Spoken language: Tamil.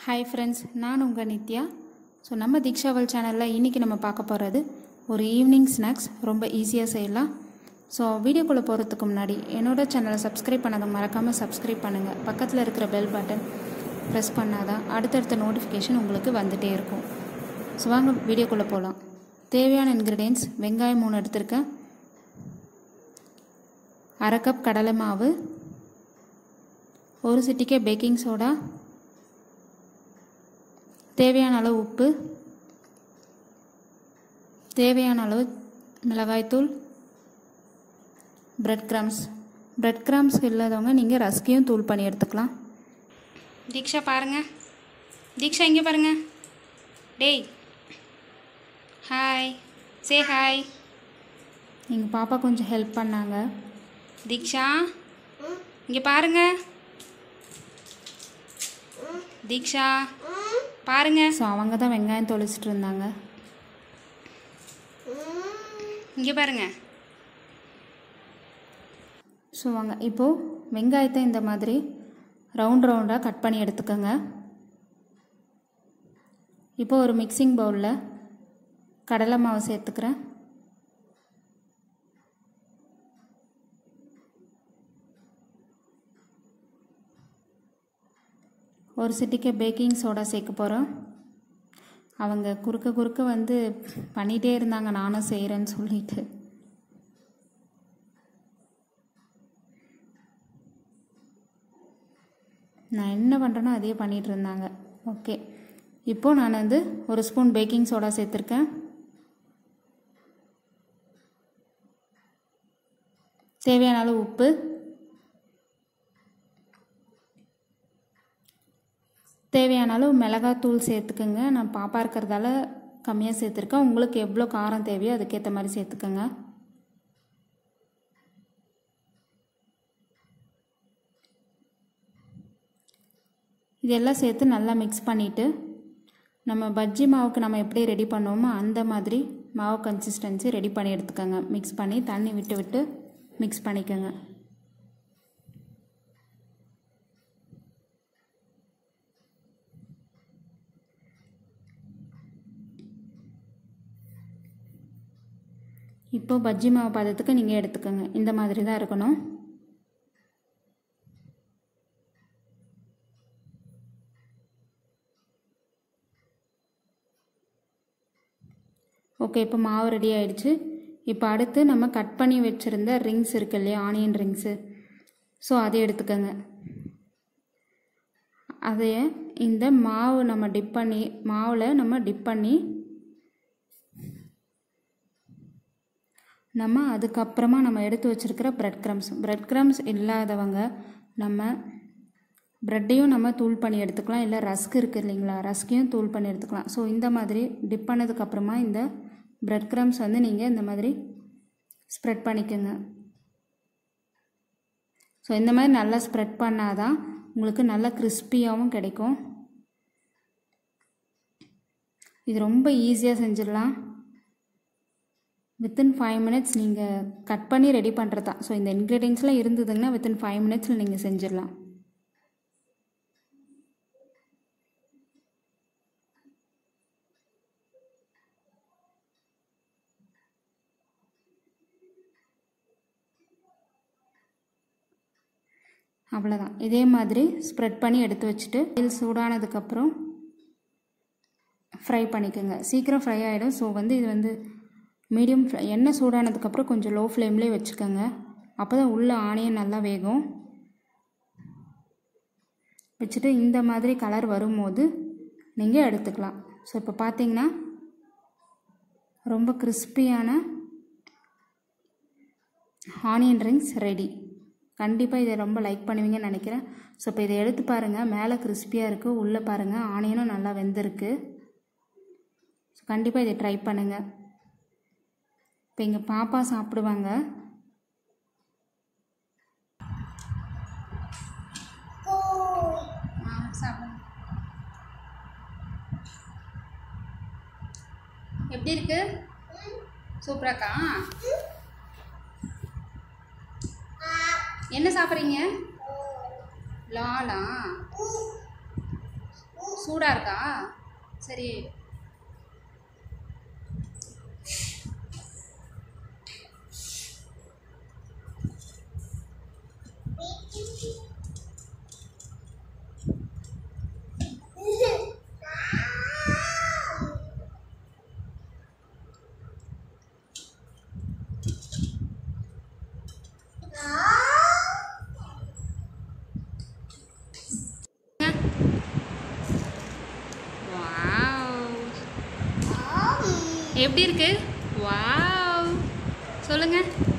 ஹாய் ஃப்ரெண்ட்ஸ் நான் உங்கள் நித்யா ஸோ நம்ம தீக்ஷாவல் சேனலில் இன்றைக்கி நம்ம பார்க்க போகிறது ஒரு ஈவினிங் ஸ்நாக்ஸ் ரொம்ப ஈஸியாக செய்யலாம் ஸோ வீடியோக்குள்ளே போகிறதுக்கு முன்னாடி என்னோட சேனலை சப்ஸ்கிரைப் பண்ணாத மறக்காமல் சப்ஸ்கிரைப் பண்ணுங்கள் பக்கத்தில் இருக்கிற பெல் பட்டன் ப்ரெஸ் பண்ணாதான் அடுத்தடுத்த நோட்டிஃபிகேஷன் உங்களுக்கு வந்துகிட்டே இருக்கும் ஸோ வாங்க வீடியோக்குள்ளே போகலாம் தேவையான இன்க்ரீடியன்ஸ் வெங்காயம் மூணு எடுத்திருக்கேன் அரை கப் கடலை மாவு ஒரு சிட்டிக்கே பேக்கிங் சோடா தேவையான அளவு உப்பு தேவையான அளவு மிளகாய்த்தூள் பிரெட் கிராம்ஸ் பிரெட் கிராம்ஸ் இல்லாதவங்க நீங்கள் ரஸ்கையும் தூள் பண்ணி எடுத்துக்கலாம் தீக்ஷா பாருங்க தீக்ஷா இங்கே பாருங்க டேய் ஹாய் சே ஹாய் எங்கள் பாப்பா கொஞ்சம் ஹெல்ப் பண்ணாங்க தீக்ஷா இங்கே பாருங்க தீக்ஷா பாருங்க ஸோ அவங்க தான் வெங்காயம் தொளிச்சிட்டு இருந்தாங்க இங்கே பாருங்க ஸோ வாங்க இப்போது வெங்காயத்தை இந்த மாதிரி ரவுண்ட் ரவுண்டாக கட் பண்ணி எடுத்துக்கோங்க இப்போ ஒரு மிக்சிங் பவுலில் கடலை மாவு சேர்த்துக்கிறேன் ஒரு சிட்டிக்கு பேக்கிங் சோடா சேர்க்க போகிறோம் அவங்க குறுக்க குறுக்க வந்து பண்ணிகிட்டே இருந்தாங்க நானும் செய்கிறேன்னு சொல்லிட்டு நான் என்ன பண்ணுறேனோ அதே பண்ணிகிட்டு இருந்தாங்க ஓகே இப்போது நான் வந்து ஒரு ஸ்பூன் பேக்கிங் சோடா சேர்த்துருக்கேன் தேவையான அளவு உப்பு தேவையான அளவு மிளகாத்தூள் சேர்த்துக்கோங்க நான் பாப்பா இருக்கிறதால கம்மியாக சேர்த்துருக்கேன் உங்களுக்கு எவ்வளோ காரம் தேவையோ அதுக்கேற்ற மாதிரி சேர்த்துக்கோங்க இதெல்லாம் சேர்த்து நல்லா மிக்ஸ் பண்ணிவிட்டு நம்ம பஜ்ஜி மாவுக்கு நம்ம எப்படி ரெடி பண்ணுவோமோ அந்த மாதிரி மாவு கன்சிஸ்டன்சி ரெடி பண்ணி எடுத்துக்கோங்க மிக்ஸ் பண்ணி தண்ணி விட்டு விட்டு மிக்ஸ் பண்ணிக்கோங்க இப்போ பஜ்ஜி மாவு பதத்துக்கு நீங்கள் எடுத்துக்கோங்க இந்த மாதிரி தான் இருக்கணும் ஓகே இப்போ மாவு ரெடி ஆயிடுச்சு இப்போ அடுத்து நம்ம கட் பண்ணி வச்சுருந்த ரிங்ஸ் இருக்கு இல்லையா ஆனியன் ரிங்ஸு ஸோ அதை எடுத்துக்கோங்க அதைய இந்த மாவு நம்ம டிப் பண்ணி மாவில் நம்ம டிப் பண்ணி நம்ம அதுக்கப்புறமா நம்ம எடுத்து வச்சுருக்கிற ப்ரெட் க்ரம்ஸ் ப்ரெட் க்ரம்ஸ் இல்லாதவங்க நம்ம ப்ரெட்டையும் நம்ம தூள் பண்ணி எடுத்துக்கலாம் இல்லை ரஸ்க் இருக்குது இல்லைங்களா ரஸ்கையும் தூள் பண்ணி எடுத்துக்கலாம் ஸோ இந்த மாதிரி டிப் பண்ணதுக்கப்புறமா இந்த ப்ரெட் க்ரம்ஸ் வந்து நீங்கள் இந்த மாதிரி ஸ்ப்ரெட் பண்ணிக்கோங்க ஸோ இந்த மாதிரி நல்லா ஸ்ப்ரெட் பண்ணால் தான் உங்களுக்கு நல்லா கிறிஸ்பியாகவும் கிடைக்கும் இது ரொம்ப ஈஸியாக செஞ்சிடலாம் வித்தின் ஃபைவ் மினிட்ஸ் நீங்கள் கட் பண்ணி ரெடி பண்ணுறது தான் ஸோ இந்த இன்க்ரீடியன்ஸ்லாம் இருந்ததுங்கன்னா வித்தின் ஃபைவ் மினிட்ஸில் நீங்கள் செஞ்சிடலாம் அவ்வளோதான் இதே மாதிரி ஸ்ப்ரெட் பண்ணி எடுத்து வச்சுட்டு இதில் சூடானதுக்கப்புறம் ஃப்ரை பண்ணிக்கோங்க சீக்கிரம் ஃப்ரை ஆகிடும் ஸோ வந்து இது வந்து மீடியம் எண்ணெய் சூடானதுக்கப்புறம் கொஞ்சம் லோ ஃப்ளேம்லேயே வச்சுக்கோங்க அப்போ தான் உள்ளே ஆனியன் நல்லா வேகும் வச்சுட்டு இந்த மாதிரி கலர் வரும்போது நீங்கள் எடுத்துக்கலாம் ஸோ இப்போ பார்த்தீங்கன்னா ரொம்ப கிறிஸ்பியான ஆனியன் ரிங்ஸ் ரெடி கண்டிப்பாக இதை ரொம்ப லைக் பண்ணுவீங்கன்னு நினைக்கிறேன் ஸோ இப்போ இதை எடுத்து பாருங்கள் மேலே கிறிஸ்பியாக இருக்குது உள்ளே பாருங்கள் ஆனியனும் நல்லா வெந்திருக்கு ஸோ கண்டிப்பாக இதை ட்ரை பண்ணுங்கள் இப்போ எங்கள் பாப்பா சாப்பிடுவாங்க எப்படி இருக்கு சூப்பராக்கா என்ன சாப்பிட்றீங்க லாலா சூடாக இருக்கா சரி வாவ் எப்படி இருக்கு வாவ் சொல்லுங்க